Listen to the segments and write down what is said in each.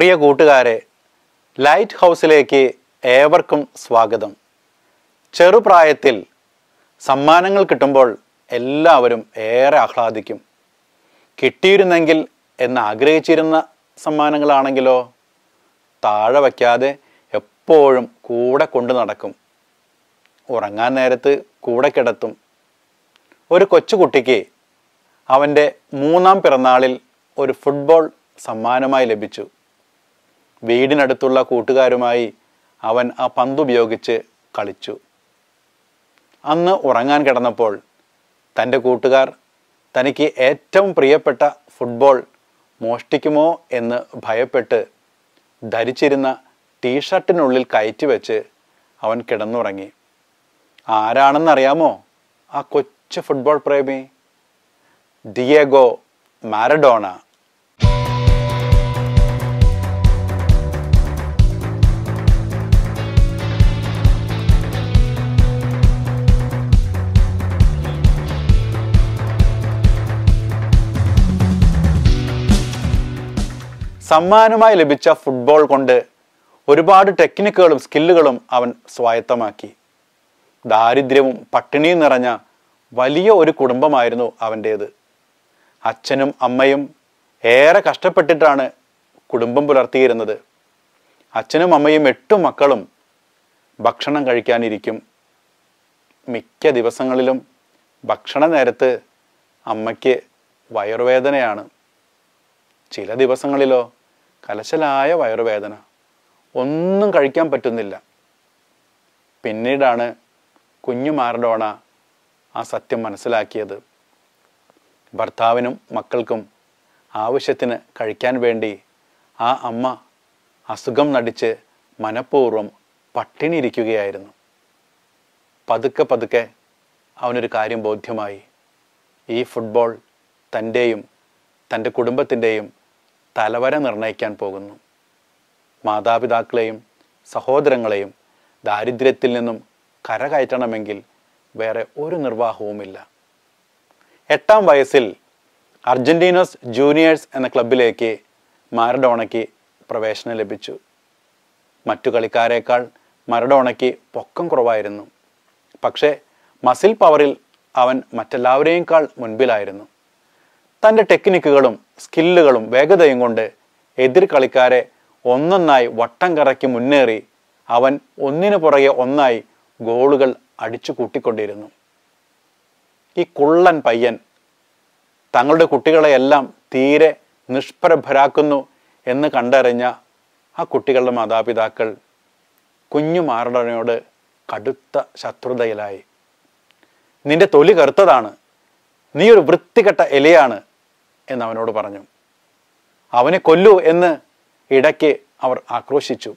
പ്രിയ കൂട്ടുകാരെ ലൈറ്റ് ഹൗസിലേക്ക് ഏവർക്കും സ്വാഗതം ചെറുപ്രായത്തിൽ സമ്മാനങ്ങൾ കിട്ടുമ്പോൾ എല്ലാവരും ഏറെ ആഹ്ലാദിക്കും കിട്ടിയിരുന്നെങ്കിൽ എന്ന് ആഗ്രഹിച്ചിരുന്ന സമ്മാനങ്ങളാണെങ്കിലോ താഴെ വയ്ക്കാതെ എപ്പോഴും കൂടെ കൊണ്ടു നടക്കും ഉറങ്ങാൻ നേരത്ത് കൂടെ കിടത്തും ഒരു കൊച്ചുകുട്ടിക്ക് അവൻ്റെ മൂന്നാം പിറന്നാളിൽ ഒരു ഫുട്ബോൾ സമ്മാനമായി ലഭിച്ചു വീടിനടുത്തുള്ള കൂട്ടുകാരുമായി അവൻ ആ പന്തുപയോഗിച്ച് കളിച്ചു അന്ന് ഉറങ്ങാൻ കിടന്നപ്പോൾ തൻ്റെ കൂട്ടുകാർ തനിക്ക് ഏറ്റവും പ്രിയപ്പെട്ട ഫുട്ബോൾ മോഷ്ടിക്കുമോ എന്ന് ഭയപ്പെട്ട് ധരിച്ചിരുന്ന ടീഷർട്ടിനുള്ളിൽ കയറ്റി വെച്ച് അവൻ കിടന്നുറങ്ങി ആരാണെന്നറിയാമോ ആ കൊച്ചു ഫുട്ബോൾ പ്രേമി ദിയേഗോ മാരഡോണ സമ്മാനമായി ലഭിച്ച ഫുട്ബോൾ കൊണ്ട് ഒരുപാട് ടെക്നിക്കുകളും സ്കില്ലുകളും അവൻ സ്വായത്തമാക്കി ദാരിദ്ര്യവും പട്ടിണിയും നിറഞ്ഞ വലിയ ഒരു കുടുംബമായിരുന്നു അവൻ്റേത് അച്ഛനും അമ്മയും ഏറെ കഷ്ടപ്പെട്ടിട്ടാണ് കുടുംബം പുലർത്തിയിരുന്നത് അച്ഛനും അമ്മയും എട്ടു മക്കളും ഭക്ഷണം കഴിക്കാനിരിക്കും മിക്ക ദിവസങ്ങളിലും ഭക്ഷണ നേരത്ത് അമ്മയ്ക്ക് വയറുവേദനയാണ് ചില ദിവസങ്ങളിലോ കലശലായ വയറുവേദന ഒന്നും കഴിക്കാൻ പറ്റുന്നില്ല പിന്നീടാണ് കുഞ്ഞു മാരഡോണ ആ സത്യം മനസ്സിലാക്കിയത് ഭർത്താവിനും മക്കൾക്കും ആവശ്യത്തിന് കഴിക്കാൻ വേണ്ടി ആ അമ്മ അസുഖം നടിച്ച് മനഃപൂർവ്വം പട്ടിണി ഇരിക്കുകയായിരുന്നു പതുക്കെ പതുക്കെ അവനൊരു കാര്യം ബോധ്യമായി ഈ ഫുട്ബോൾ തൻ്റെയും തൻ്റെ കുടുംബത്തിൻ്റെയും തലവര നിർണ്ണയിക്കാൻ പോകുന്നു മാതാപിതാക്കളെയും സഹോദരങ്ങളെയും ദാരിദ്ര്യത്തിൽ നിന്നും കരകയറ്റണമെങ്കിൽ വേറെ ഒരു നിർവാഹവുമില്ല എട്ടാം വയസ്സിൽ അർജന്റീനോസ് ജൂനിയേഴ്സ് എന്ന ക്ലബിലേക്ക് മാരഡോണയ്ക്ക് പ്രവേശനം ലഭിച്ചു മറ്റു കളിക്കാരേക്കാൾ മരഡോണയ്ക്ക് പൊക്കം കുറവായിരുന്നു പക്ഷേ മസിൽ പവറിൽ അവൻ മറ്റെല്ലാവരെയുംക്കാൾ മുൻപിലായിരുന്നു തൻ്റെ ടെക്നിക്കുകളും സ്കില്ലുകളും വേഗതയും കൊണ്ട് എതിർ കളിക്കാരെ ഒന്നൊന്നായി വട്ടം കറക്കി മുന്നേറി അവൻ ഒന്നിനു പുറകെ ഒന്നായി ഗോളുകൾ അടിച്ചു കൂട്ടിക്കൊണ്ടിരുന്നു ഈ കുള്ളൻ പയ്യൻ തങ്ങളുടെ കുട്ടികളെയെല്ലാം തീരെ നിഷ്പ്രഭരാക്കുന്നു എന്ന് കണ്ടറിഞ്ഞ ആ കുട്ടികളുടെ മാതാപിതാക്കൾ കുഞ്ഞു മാറടനോട് കടുത്ത ശത്രുതയിലായി നിന്റെ തൊലി കറുത്തതാണ് നീ ഒരു വൃത്തികെട്ട എലിയാണ് എന്ന് അവനോട് പറഞ്ഞു അവനെ കൊല്ലൂ എന്ന് ഇടയ്ക്ക് അവർ ആക്രോശിച്ചു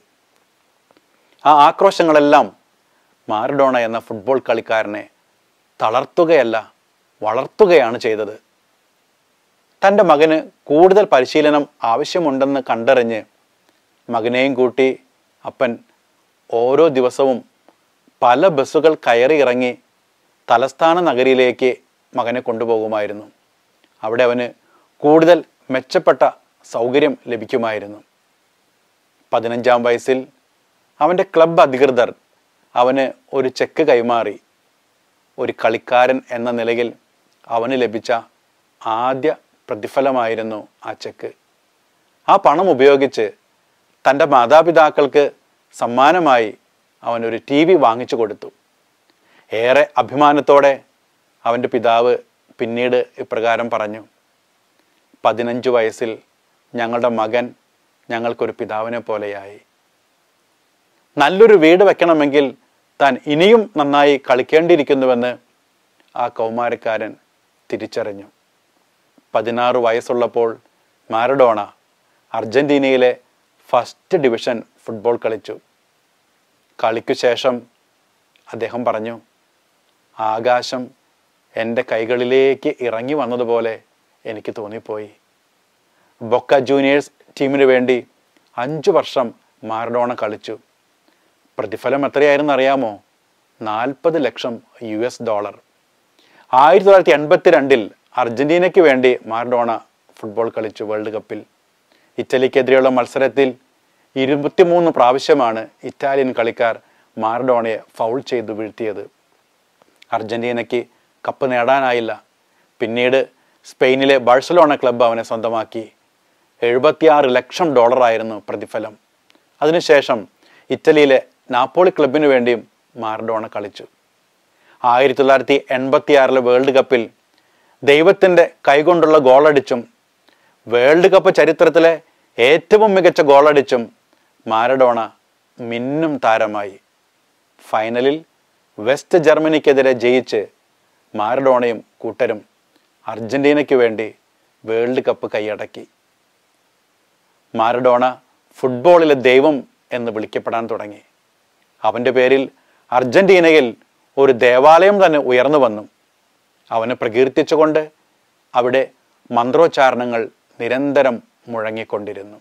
ആ ആക്രോശങ്ങളെല്ലാം മാരഡോണ എന്ന ഫുട്ബോൾ കളിക്കാരനെ തളർത്തുകയല്ല വളർത്തുകയാണ് ചെയ്തത് തൻ്റെ മകന് കൂടുതൽ പരിശീലനം ആവശ്യമുണ്ടെന്ന് കണ്ടറിഞ്ഞ് മകനെയും കൂട്ടി അപ്പൻ ഓരോ ദിവസവും പല ബസ്സുകൾ കയറി ഇറങ്ങി തലസ്ഥാന നഗരിയിലേക്ക് മകനെ കൊണ്ടുപോകുമായിരുന്നു അവിടെ അവന് കൂടുതൽ മെച്ചപ്പെട്ട സൗകര്യം ലഭിക്കുമായിരുന്നു പതിനഞ്ചാം വയസ്സിൽ അവൻ്റെ ക്ലബ് അധികൃതർ അവന് ഒരു ചെക്ക് കൈമാറി ഒരു കളിക്കാരൻ എന്ന നിലയിൽ അവന് ലഭിച്ച ആദ്യ പ്രതിഫലമായിരുന്നു ആ ചെക്ക് ആ പണം ഉപയോഗിച്ച് തൻ്റെ മാതാപിതാക്കൾക്ക് സമ്മാനമായി അവൻ ഒരു ടി വി വാങ്ങിച്ചു കൊടുത്തു ഏറെ അഭിമാനത്തോടെ അവൻ്റെ പിതാവ് പിന്നീട് ഇപ്രകാരം പറഞ്ഞു പതിനഞ്ച് വയസ്സിൽ ഞങ്ങളുടെ മകൻ ഞങ്ങൾക്കൊരു പിതാവിനെ പോലെയായി നല്ലൊരു വീട് വെക്കണമെങ്കിൽ താൻ ഇനിയും നന്നായി കളിക്കേണ്ടിയിരിക്കുന്നുവെന്ന് ആ കൗമാരക്കാരൻ തിരിച്ചറിഞ്ഞു പതിനാറ് വയസ്സുള്ളപ്പോൾ മാരഡോണ അർജന്റീനയിലെ ഫസ്റ്റ് ഡിവിഷൻ ഫുട്ബോൾ കളിച്ചു കളിക്കു ശേഷം അദ്ദേഹം പറഞ്ഞു ആകാശം എൻ്റെ കൈകളിലേക്ക് ഇറങ്ങി വന്നതുപോലെ എനിക്ക് തോന്നിപ്പോയി ബൊക്ക ജൂനിയേഴ്സ് ടീമിന് വേണ്ടി അഞ്ചു വർഷം മാരഡോണ കളിച്ചു പ്രതിഫലം എത്രയായിരുന്നു അറിയാമോ നാൽപ്പത് ലക്ഷം യു എസ് ഡോളർ ആയിരത്തി തൊള്ളായിരത്തി എൺപത്തി രണ്ടിൽ അർജന്റീനയ്ക്ക് വേണ്ടി മാരഡോണ ഫുട്ബോൾ കളിച്ചു വേൾഡ് കപ്പിൽ ഇറ്റലിക്കെതിരെയുള്ള മത്സരത്തിൽ ഇരുപത്തിമൂന്ന് പ്രാവശ്യമാണ് ഇറ്റാലിയൻ കളിക്കാർ മാറഡോണയെ ഫൗൾ ചെയ്തു വീഴ്ത്തിയത് അർജന്റീനയ്ക്ക് കപ്പ് നേടാനായില്ല പിന്നീട് സ്പെയിനിലെ ബാഴ്സലോണ ക്ലബ്ബ് അവനെ സ്വന്തമാക്കി എഴുപത്തിയാറ് ലക്ഷം ഡോളറായിരുന്നു പ്രതിഫലം അതിനുശേഷം ഇറ്റലിയിലെ നാപ്പോളി ക്ലബിനു വേണ്ടിയും മാറഡോണ കളിച്ചു ആയിരത്തി തൊള്ളായിരത്തി എൺപത്തി ആറിലെ വേൾഡ് കപ്പിൽ ദൈവത്തിൻ്റെ കൈകൊണ്ടുള്ള ഗോളടിച്ചും വേൾഡ് കപ്പ് ചരിത്രത്തിലെ ഏറ്റവും മികച്ച ഗോളടിച്ചും മാരഡോണ മിന്നും താരമായി ഫൈനലിൽ വെസ്റ്റ് ജർമ്മനിക്കെതിരെ ജയിച്ച് മാരഡോണയും കൂട്ടരും അർജന്റീനയ്ക്ക് വേണ്ടി വേൾഡ് കപ്പ് കൈയടക്കി മാരഡോണ ഫുട്ബോളിലെ ദൈവം എന്ന് വിളിക്കപ്പെടാൻ തുടങ്ങി അവൻ്റെ പേരിൽ അർജന്റീനയിൽ ഒരു ദേവാലയം തന്നെ ഉയർന്നു വന്നു അവനെ പ്രകീർത്തിച്ചുകൊണ്ട് അവിടെ മന്ത്രോച്ചാരണങ്ങൾ നിരന്തരം മുഴങ്ങിക്കൊണ്ടിരുന്നു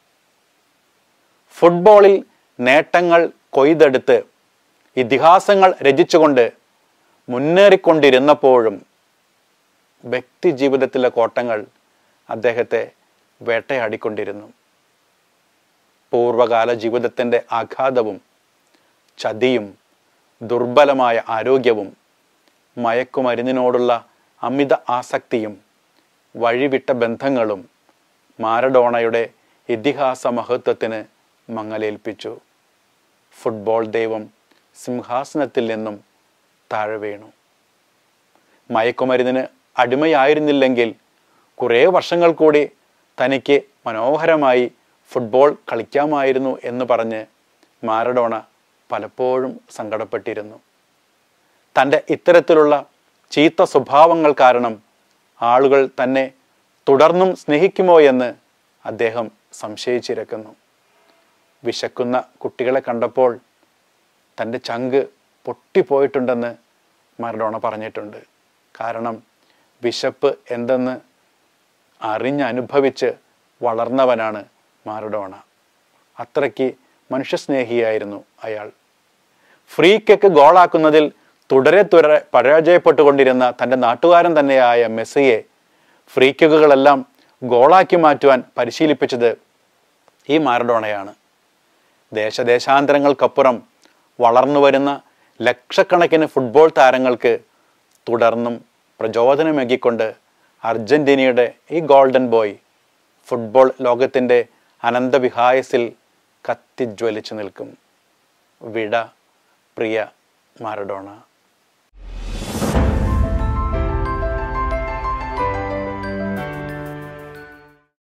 ഫുട്ബോളിൽ നേട്ടങ്ങൾ കൊയ്തെടുത്ത് ഇതിഹാസങ്ങൾ രചിച്ചുകൊണ്ട് മുന്നേറിക്കൊണ്ടിരുന്നപ്പോഴും വ്യക്തി ജീവിതത്തിലെ കോട്ടങ്ങൾ അദ്ദേഹത്തെ വേട്ടയാടിക്കൊണ്ടിരുന്നു പൂർവകാല ജീവിതത്തിൻ്റെ ആഘാതവും ചതിയും ദുർബലമായ ആരോഗ്യവും മയക്കുമരുന്നിനോടുള്ള അമിത ആസക്തിയും വഴിവിട്ട ബന്ധങ്ങളും മാരഡോണയുടെ ഇതിഹാസ മഹത്വത്തിന് മങ്ങലേൽപ്പിച്ചു ഫുട്ബോൾ ദൈവം സിംഹാസനത്തിൽ നിന്നും താഴെ വീണു മയക്കുമരുന്നിന് അടിമയായിരുന്നില്ലെങ്കിൽ കുറേ വർഷങ്ങൾ കൂടി തനിക്ക് മനോഹരമായി ഫുട്ബോൾ കളിക്കാമായിരുന്നു എന്ന് പറഞ്ഞ് മാരഡോണ പലപ്പോഴും സങ്കടപ്പെട്ടിരുന്നു തൻ്റെ ഇത്തരത്തിലുള്ള ചീത്ത സ്വഭാവങ്ങൾ കാരണം ആളുകൾ തന്നെ തുടർന്നും സ്നേഹിക്കുമോ എന്ന് അദ്ദേഹം സംശയിച്ചിരിക്കുന്നു വിശക്കുന്ന കുട്ടികളെ കണ്ടപ്പോൾ തൻ്റെ ചങ്ക് പൊട്ടിപ്പോയിട്ടുണ്ടെന്ന് മറഡോണ പറഞ്ഞിട്ടുണ്ട് കാരണം വിശപ്പ് എന്തെന്ന് അറിഞ്ഞനുഭവിച്ച് വളർന്നവനാണ് മാരഡോണ അത്രയ്ക്ക് മനുഷ്യസ്നേഹിയായിരുന്നു അയാൾ ഫ്രീ കിക്ക് ഗോളാക്കുന്നതിൽ തുടരെ തുടരെ പരാജയപ്പെട്ടുകൊണ്ടിരുന്ന തൻ്റെ നാട്ടുകാരൻ തന്നെയായ മെസ്സിയെ ഫ്രീ കിക്കുകളെല്ലാം ഗോളാക്കി മാറ്റുവാൻ പരിശീലിപ്പിച്ചത് ഈ മാരഡോണയാണ് ദേശദേശാന്തരങ്ങൾക്കപ്പുറം വളർന്നു വരുന്ന ലക്ഷക്കണക്കിന് ഫുട്ബോൾ താരങ്ങൾക്ക് തുടർന്നും പ്രചോദനമേകിക്കൊണ്ട് അർജന്റീനയുടെ ഈ ഗോൾഡൻ ബോയ് ഫുട്ബോൾ ലോകത്തിൻ്റെ അനന്തവിഹായസിൽ കത്തിജ്വലിച്ചു നിൽക്കും വിട പ്രിയ മാരഡോണ